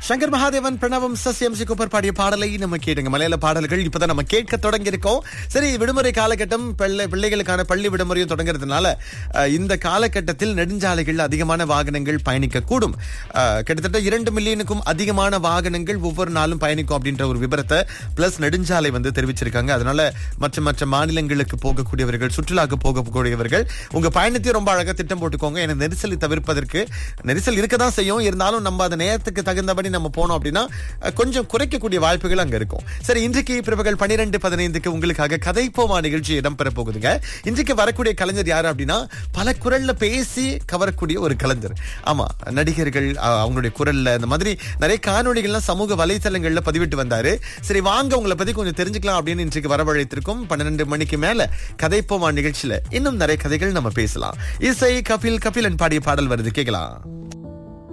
சங்கர் மகாதேவன் பிரணவம் சசியம் சிகுப்பர் பாடிய பாடலை நம்ம கேட்டுங்க மலையாள பாடல்கள் இப்பதான் நம்ம கேட்க தொடங்கி இருக்கோம் சரி விடுமுறை காலகட்டம் பிள்ளை பிள்ளைகளுக்கான பள்ளி விடுமுறையும் தொடங்குறதுனால அஹ், இந்த காலகட்டத்தில் நெடுஞ்சாலைகள் அதிகமான வாகனங்கள் பயணிக்க கூடும் அஹ், கிட்டத்தட்ட இரண்டு மில்லியனுக்கும் அதிகமான வாகனங்கள் ஒவ்வொரு நாளும் பயணிக்கும் அப்படின்ற ஒரு விபரத்தை பிளஸ் நெடுஞ்சாலை வந்து தெரிவிச்சிருக்காங்க அதனால மற்ற மற்ற மாநிலங்களுக்கு போகக்கூடியவர்கள் சுற்றுலாக்கு போகக்கூடியவர்கள் உங்க பயணத்தையும் ரொம்ப அழகா திட்டம் போட்டுக்கோங்க ஏன்னா நெரிசலை தவிர்ப்பதற்கு நெரிசல் இருக்க தான் செய்யும் இருந்தாலும் நம்ம அந்த நேரத்துக்கு தகுந்தபடி நம்ம போனோம் அப்படின்னா அஹ், கொஞ்சம் குறைக்கக்கூடிய வாய்ப்புகள் அங்க இருக்கும் சரி இன்றைக்கு பிற்பகல் பன்னிரெண்டு பதினைந்துக்கு உங்களுக்காக கதைப்போமா நிகழ்ச்சி இடம்பெற போகுதுங்க இன்றைக்கு வரக்கூடிய கலைஞர் யாரு அப்படின்னா பல குரல்ல பேசி கவரக்கூடிய ஒரு கலைஞர் ஆமா நடிகர்கள் அஹ், அவங்களுடைய குரல்ல இந்த மாதிரி நிறைய காணொளிகள்லாம் சமூக வலைத்தளங்கள்ல பதிவிட்டு வந்தாரு சரி வாங்க உங்களை பத்தி கொஞ்சம் தெரிஞ்சுக்கலாம் அப்படின்னு இன்றைக்கு வரவழைத்திருக்கோம் பன்னிரெண்டு மணிக்கு மேல கதைப்போமா நிகழ்ச்சியில இன்னும் நிறைய கதைகள் நம்ம பேசலாம் இசை கபில் கபிலன் பாடிய பாடல் வருது கேட்கலாம்